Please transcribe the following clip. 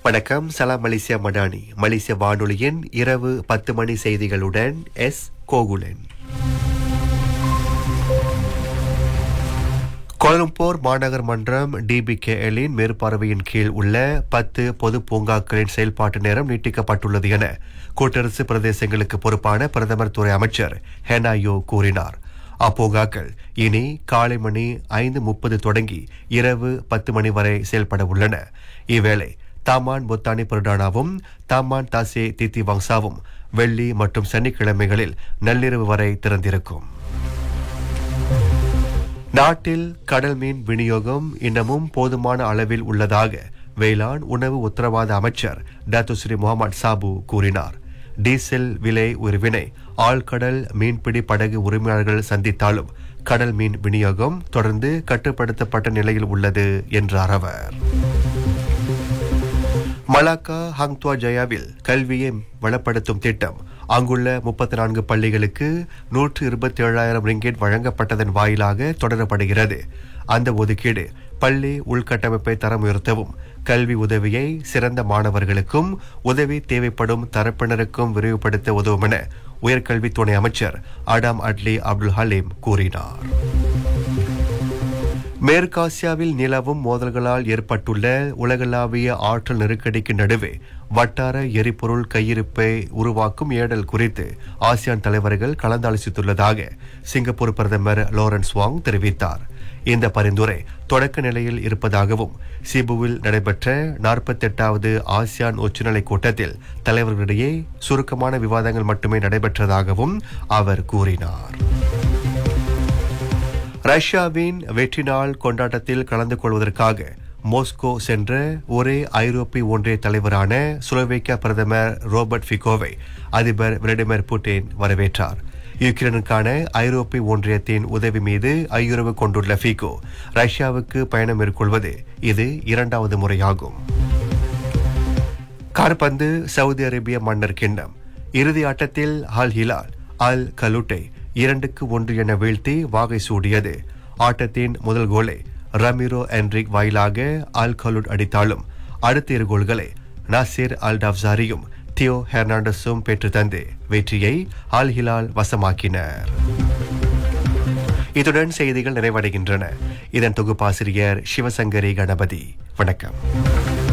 வணக்கம் சலாம் மலேசியா மடானி மலேசிய வானொலியின் இரவு பத்து மணி செய்திகளுடன் எஸ் கோகுலன் கோலம்பூர் மாநகர் மன்றம் டிபிகேஎல்லின் மேற்பார்வையின் கீழ் உள்ள பத்து பொது பூங்காக்களின் செயல்பாட்டு நேரம் நீட்டிக்கப்பட்டுள்ளது என கூட்டரசு பிரதேசங்களுக்கு பொறுப்பான பிரதமர் துறை அமைச்சர் ஹெனாயோ கூறினார் அப்பூங்காக்கள் இனி காலை மணி ஐந்து முப்பது தொடங்கி இரவு பத்து மணி வரை செயல்பட உள்ளன இவ்வேளை தாமான் புத்தானி பெருடானாவும் தாமான் தாசே தித்தி வங்சாவும் வெள்ளி மற்றும் சனிக்கிழமைகளில் நள்ளிரவு வரை திறந்திருக்கும் நாட்டில் கடல் மீன் விநியோகம் இன்னமும் போதுமான அளவில் உள்ளதாக வேளாண் உணவு உத்தரவாத அமைச்சர் டாத்துஸ்ரீ முகமது சாபு கூறினார் டீசல் விலை உயர்வினை ஆழ்கடல் மீன்பிடி படகு உரிமையாளர்கள் சந்தித்தாலும் கடல் மீன் விநியோகம் தொடர்ந்து கட்டுப்படுத்தப்பட்ட நிலையில் உள்ளது என்றார் அவர் மலாக்கா ஹங்துவா ஜயாவில் கல்வியை வளப்படுத்தும் திட்டம் அங்குள்ள முப்பத்தி நான்கு பள்ளிகளுக்கு நூற்று இருபத்தி ஏழாயிரம் ரிங்கெட் வழங்கப்பட்டதன் வாயிலாக தொடரப்படுகிறது அந்த ஒதுக்கீடு பள்ளி உள்கட்டமைப்பை தரம் உயர்த்தவும் கல்வி உதவியை சிறந்த மாணவர்களுக்கும் உதவி தேவைப்படும் தரப்பினருக்கும் விரிவுபடுத்த உதவும் என உயர்கல்வி துணை அமைச்சர் அடாம் அட்லி அப்துல் ஹலீம் கூறினார் மேற்காசியாவில் நிலவும் மோதல்களால் ஏற்பட்டுள்ள உலகளாவிய ஆற்றல் நெருக்கடிக்கு நடுவே வட்டார எரிபொருள் கையிருப்பை உருவாக்கும் ஏடல் குறித்து ஆசியான் தலைவர்கள் கலந்தாலோசித்துள்ளதாக சிங்கப்பூர் பிரதமர் லாரன்ஸ் வாங் தெரிவித்தார் இந்த பரிந்துரை தொடக்க நிலையில் இருப்பதாகவும் சிபுவில் நடைபெற்ற நாற்பத்தெட்டாவது ஆசியான் உச்சநிலை கூட்டத்தில் தலைவர்களிடையே சுருக்கமான விவாதங்கள் மட்டுமே நடைபெற்றதாகவும் அவர் கூறினார் ரஷ்யாவின் வெற்றி நாள் கொண்டாட்டத்தில் கலந்து கொள்வதற்காக மோஸ்கோ சென்ற ஒரே ஐரோப்பிய ஒன்றிய தலைவரான சுலோவேக்கியா பிரதமர் ரோபர்ட் ஃபிகோவை அதிபர் விளாடிமிர் புட்டின் வரவேற்றார் யுக்ரைனுக்கான ஐரோப்பிய ஒன்றியத்தின் உதவி மீது ஐயுறவு கொண்டுள்ள ஃபிகோ ரஷ்யாவுக்கு பயணம் மேற்கொள்வது இது இரண்டாவது முறையாகும் கார்பந்து சவுதி அரேபிய மன்னர் கிண்ணம் இறுதி ஆட்டத்தில் அல் ஹிலால் அல் கலுட்டை இரண்டுக்கு ஒன்று என வீழ்த்தி வாகை சூடியது ஆட்டத்தின் முதல் கோலை ரமிரோ என்ரிக் வாயிலாக அல் கலுட் அடித்தாலும் அடுத்த இரு கோல்களை நாசிர் அல் டப்சாரியும் தியோ ஹெர்னாண்டஸும் பெற்று தந்து வெற்றியை அல் ஹிலால் வசமாக்கினர் இத்துடன் செய்திகள் நிறைவடைகின்றன இதன் தொகுப்பாசிரியர் சிவசங்கரி கணபதி வணக்கம்